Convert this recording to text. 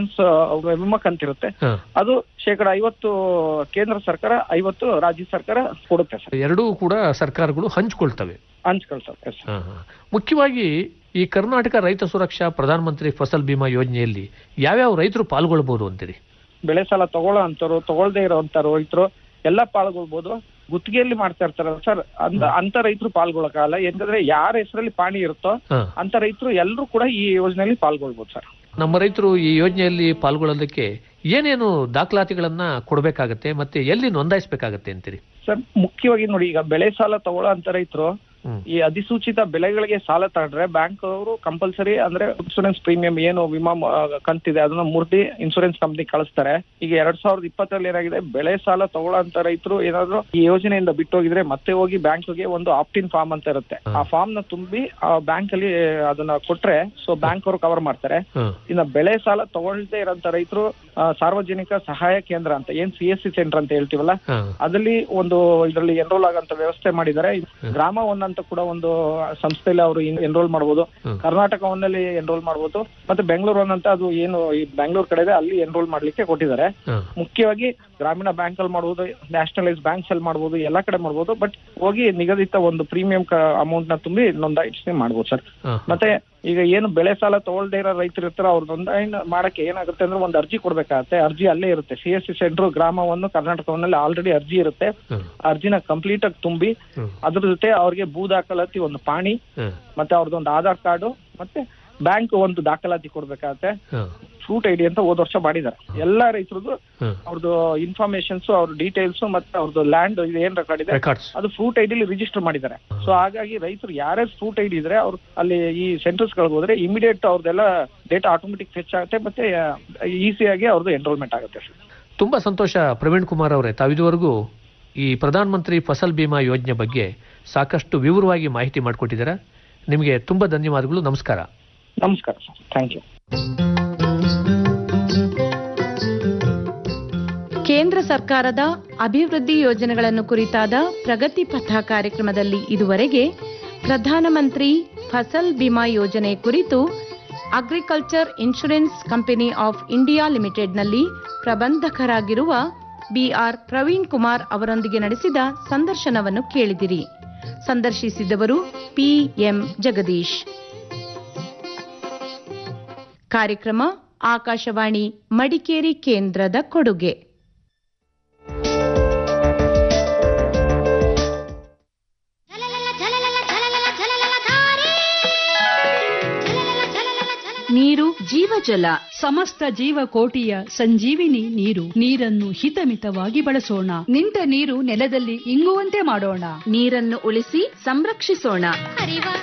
ವಿಮಾ ಕಂತಿರುತ್ತೆ ಹಾ. ಅದು ಶೇಕಡ ಐವತ್ತು ಕೇಂದ್ರ ಸರ್ಕಾರ ಐವತ್ತು ರಾಜ್ಯ ಸರ್ಕಾರ ಕೊಡುತ್ತೆ ಸರ್ ಎರಡೂ ಕೂಡ ಸರ್ಕಾರಗಳು ಹಂಚಿಕೊಳ್ತವೆ ಹಂಚ್ಕೊಳ್ತಾರೆ ಸರ್ ಹಾ, ಹಾ. ಮುಖ್ಯವಾಗಿ ಈ ಕರ್ನಾಟಕ ರೈತ ಸುರಕ್ಷಾ ಪ್ರಧಾನಮಂತ್ರಿ ಫಸಲ್ ಬಿಮಾ ಯೋಜನೆಯಲ್ಲಿ ಯಾವ್ಯಾವ ರೈತರು ಪಾಲ್ಗೊಳ್ಬಹುದು ಅಂತೀರಿ ಬೆಳೆ ಸಾಲ ತಗೊಳ್ಳೋ ಅಂತವ್ರು ತಗೊಳ್ದೇ ಇರೋಂತ ರೈತರು ಎಲ್ಲ ಪಾಲ್ಗೊಳ್ಬೋದು ಗುತ್ತಿಗೆಯಲ್ಲಿ ಮಾಡ್ತಾ ಇರ್ತಾರಲ್ಲ ಸರ್ ಅಂತ ಅಂತ ರೈತರು ಪಾಲ್ಗೊಳ್ಳಕ್ಕಾಗಲ್ಲ ಯಾಕಂದ್ರೆ ಯಾರ ಹೆಸರಲ್ಲಿ ಪಾಣಿ ಇರುತ್ತೋ ಹಾ. ಅಂತ ರೈತರು ಎಲ್ಲರೂ ಕೂಡ ಈ ಯೋಜನೆಯಲ್ಲಿ ಪಾಲ್ಗೊಳ್ಬೋದು ಸರ್ ನಮ್ಮ ರೈತರು ಈ ಯೋಜನೆಯಲ್ಲಿ ಪಾಲ್ಗೊಳ್ಳೋದಕ್ಕೆ ಏನೇನು ದಾಖಲಾತಿಗಳನ್ನ ಕೊಡಬೇಕಾಗತ್ತೆ ಮತ್ತೆ ಎಲ್ಲಿ ನೋಂದಾಯಿಸಬೇಕಾಗತ್ತೆ ಅಂತೀರಿ ಸರ್ ಮುಖ್ಯವಾಗಿ ನೋಡಿ ಈಗ ಬೆಳೆ ಸಾಲ ತಗೊಳ್ಳೋ ಅಂತ ರೈತರು ಹ್ಮ್. ಈ ಅಧಿಸೂಚಿತ ಬೆಳೆಗಳಿಗೆ ಸಾಲ ತಗೊಂಡ್ರೆ ಬ್ಯಾಂಕ್ ಅವರು ಕಂಪಲ್ಸರಿ ಅಂದ್ರೆ ಇನ್ಸೂರೆನ್ಸ್ ಪ್ರೀಮಿಯಂ ಏನು ವಿಮಾ ಮ- ಕಂತಿದೆ ಅದನ್ನ ಮುರ್ದಿ ಇನ್ಸೂರೆನ್ಸ್ ಕಂಪ್ನಿ ಕಳಿಸ್ತಾರೆ ಈಗ ಎರಡ್ ಸಾವಿರದ ಇಪ್ಪತ್ತರಲ್ಲಿ ಏನಾಗಿದೆ ಬೆಳೆ ಸಾಲ ತಗೊಳ್ಳೋ ಅಂತ ರೈತರು ಏನಾದ್ರು ಈ ಯೋಜನೆಯಿಂದ ಬಿಟ್ಟೋಗಿದ್ರೆ ಮತ್ತೆ ಹೋಗಿ ಬ್ಯಾಂಕ್ಗೆ ಒಂದು ಆಪ್ಟಿನ್ ಫಾರ್ಮ್ ಅಂತ ಇರುತ್ತೆ ಆ ಫಾರ್ಮ್ ನ ತುಂಬಿ ಆ ಬ್ಯಾಂಕ್ ಅಲ್ಲಿ ಅದನ್ನ ಕೊಟ್ರೆ ಸೊ ಬ್ಯಾಂಕ್ ಅವರು ಕವರ್ ಮಾಡ್ತಾರೆ ಹಾ. ಇನ್ನ ಬೆಳೆ ಸಾಲ ತಗೊಳ್ದೇ ಇರೋಂತ ರೈತರು ಆ, ಸಾರ್ವಜನಿಕ ಸಹಾಯ ಕೇಂದ್ರ ಅಂತ ಏನ್ ಸಿ ಎಸ್ ಸಿ ಸೆಂಟರ್ ಅಂತ ಹೇಳ್ತೀವಲ್ಲ ಹಾ. ಅದಲ್ಲಿ ಒಂದು ಇದರಲ್ಲಿ ಎನ್ರೋಲ್ ಆಗಂತ ವ್ಯವಸ್ಥೆ ಮಾಡಿದ್ದಾರೆ ಗ್ರಾಮ ಒನ್ ಅಂತ ಕೂಡ ಒಂದು ಸಂಸ್ಥೆಯಲ್ಲಿ ಅವರು ಎನ್ರೋಲ್ ಮಾಡಬಹುದು ಹ್ಮ್. ಕರ್ನಾಟಕ ಒನ್ನಲ್ಲಿ ಎನ್ರೋಲ್ ಮಾಡಬಹುದು ಮತ್ತೆ ಬೆಂಗಳೂರು ಒನ್ ಅಂತ ಅದು ಏನು ಈ ಬೆಂಗಳೂರು ಕಡೆ ಇದೆ ಅಲ್ಲಿ ಎನ್ರೋಲ್ ಮಾಡ್ಲಿಕ್ಕೆ ಕೊಟ್ಟಿದ್ದಾರೆ ಹಾ. ಮುಖ್ಯವಾಗಿ ಗ್ರಾಮೀಣ ಬ್ಯಾಂಕ್ ಅಲ್ಲಿ ಮಾಡಬಹುದು ನ್ಯಾಷನಲೈಸ್ ಬ್ಯಾಂಕ್ಸ್ ಅಲ್ಲಿ ಮಾಡಬಹುದು ಎಲ್ಲಾ ಕಡೆ ಮಾಡಬಹುದು ಬಟ್ ಹೋಗಿ ನಿಗದಿತ ಒಂದು ಪ್ರೀಮಿಯಂ ಅಮೌಂಟ್ ನ ತುಂಬಿ ನೋಂದಾಯಿಸಿ ಮಾಡಬಹುದು ಸರ್ ಹಾ. ಮತ್ತೆ ಈಗ ಏನು ಬೆಳೆ ಸಾಲ ತಗೊಳ್ದೇ ಇರೋ ರೈತರು ಇರ್ತಾರೋ ಅವ್ರ ನೋಂದಾಯಣಿ ಮಾಡಕ್ಕೆ ಏನಾಗುತ್ತೆ ಅಂದ್ರೆ ಒಂದು ಅರ್ಜಿ ಕೊಡ್ಬೇಕಾಗತ್ತೆ ಅರ್ಜಿ ಅಲ್ಲೇ ಇರುತ್ತೆ ಸಿ ಎಸ್ ಸಿ ಸೆಂಟ್ರ್ ಗ್ರಾಮವನ್ನು ಕರ್ನಾಟಕವನ್ನಲ್ಲಿ ಆಲ್ರೆಡಿ ಅರ್ಜಿ ಇರುತ್ತೆ ಹಾ. ಆ ಅರ್ಜಿನ ಕಂಪ್ಲೀಟ್ ಆಗಿ ತುಂಬಿ ಹ್ಮ್. ಅದ್ರ ಜೊತೆ ಅವ್ರಿಗೆ ಭೂ ದಾಖಲಾತಿ ಒಂದು ಪಾಣಿ ಹಾ. ಮತ್ತೆ ಅವ್ರದ್ದೊಂದು ಆಧಾರ್ ಕಾರ್ಡು ಮತ್ತೆ ಬ್ಯಾಂಕ್ ಒಂದು ದಾಖಲಾತಿ ಕೊಡ್ಬೇಕಾಗತ್ತೆ ಹಾ. ಫ್ರೂಟ್ ಐಡಿ ಅಂತ ಹೋದ ವರ್ಷ ಮಾಡಿದ್ದಾರೆ ಎಲ್ಲಾ ರೈತರದ್ದು ಹಾ. ಅವ್ರದ್ದು ಇನ್ಫಾರ್ಮೇಶನ್ಸ್ ಅವ್ರ ಡೀಟೇಲ್ಸ್ ಮತ್ತೆ ಅವ್ರದ್ದು ಲ್ಯಾಂಡ್ ಇದು ಏನ್ ರೆಕಾರ್ಡ್ ಇದೆ ರೆಕಾರ್ಡ್ಸ್ ಅದು ಫ್ರೂಟ್ ಐಡಿಲಿ ರಿಜಿಸ್ಟರ್ ಮಾಡಿದ್ದಾರೆ ಸೊ ಹಾಗಾಗಿ ರೈತರು ಯಾರ್ಯಾರು ಫ್ರೂಟ್ ಐಡಿ ಇದ್ರೆ ಅವ್ರು ಅಲ್ಲಿ ಈ ಸೆಂಟರ್ಸ್ ಗಳಿಗೆ ಹೋದ್ರೆ ಇಮಿಡಿಯೇಟ್ ಅವ್ರದ್ದೆಲ್ಲ ಡೇಟಾ ಆಟೋಮೆಟಿಕ್ ಫೆಚ್ ಆಗುತ್ತೆ ಮತ್ತೆ ಈಸಿಯಾಗಿ ಅವ್ರದ್ದು ಎನ್ರೋಲ್ಮೆಂಟ್ ಆಗುತ್ತೆ ಸರ್ ತುಂಬಾ ಸಂತೋಷ ಪ್ರವೀಣ್ ಕುಮಾರ್ ಅವರೇ ತಾವಿದುವರೆಗೂ ಈ ಪ್ರಧಾನ ಮಂತ್ರಿ ಫಸಲ್ ಬಿಮಾ ಯೋಜನೆ ಬಗ್ಗೆ ಸಾಕಷ್ಟು ವಿವರವಾಗಿ ಮಾಹಿತಿ ಮಾಡಿಕೊಟ್ಟಿದ್ದೀರಾ ನಿಮಗೆ ತುಂಬಾ ಧನ್ಯವಾದಗಳು ನಮಸ್ಕಾರ ನಮಸ್ಕಾರ ಸರ್ ಥ್ಯಾಂಕ್ ಯು ಕೇಂದ್ರ ಸರ್ಕಾರದ ಅಭಿವೃದ್ಧಿ ಯೋಜನೆಗಳನ್ನು ಕುರಿತಾದ ಪ್ರಗತಿ ಪಥ ಕಾರ್ಯಕ್ರಮದಲ್ಲಿ ಇದುವರೆಗೆ ಪ್ರಧಾನಮಂತ್ರಿ ಫಸಲ್ ಬಿಮಾ ಯೋಜನೆ ಕುರಿತು agriculture insurance company of India ಲಿಮಿಟೆಡ್ನಲ್ಲಿ ಪ್ರಬಂಧಕರಾಗಿರುವ ಬಿಆರ್ ಪ್ರವೀಣ್ ಕುಮಾರ್ ಅವರೊಂದಿಗೆ ನಡೆಸಿದ ಸಂದರ್ಶನವನ್ನು ಕೇಳಿದಿರಿ ಸಂದರ್ಶಿಸಿದವರು ಪಿಎಂ ಜಗದೀಶ್ ಕಾರ್ಯಕ್ರಮ ಆಕಾಶವಾಣಿ ಮಡಿಕೇರಿ ಕೇಂದ್ರದ ಕೊಡುಗೆ ನೀರು ಜೀವಜಲ ಸಮಸ್ತ ಜೀವಕೋಟಿಯ ಸಂಜೀವಿನಿ ನೀರು ನೀರನ್ನು ಹಿತಮಿತವಾಗಿ ಬಳಸೋಣ ನಿಂತ ನೀರು ನೆಲದಲ್ಲಿ ಇಂಗುವಂತೆ ಮಾಡೋಣ ನೀರನ್ನು ಉಳಿಸಿ ಸಂರಕ್ಷಿಸೋಣ ಹರಿವ